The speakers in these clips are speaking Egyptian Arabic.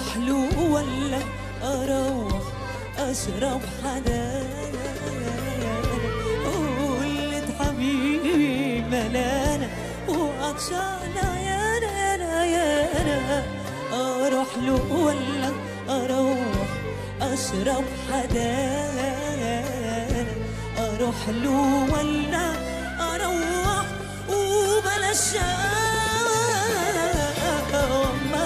اروح له ولا اروح اشرب حنان قلت حبيبي ملانا وعطشان يا انا يا انا اروح له ولا اروح اشرب حدان اروح له ولا اروح وبلا ما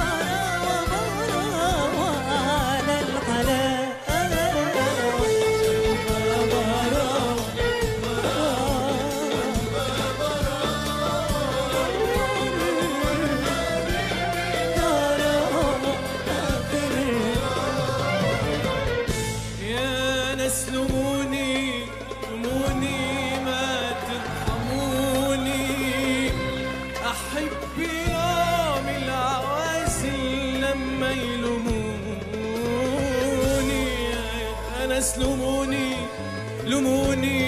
على الحلال يا ناس لوموني لوموني ما ترحموني احب يوم العوازل لما يلوموني يا ناس لوموني لوموني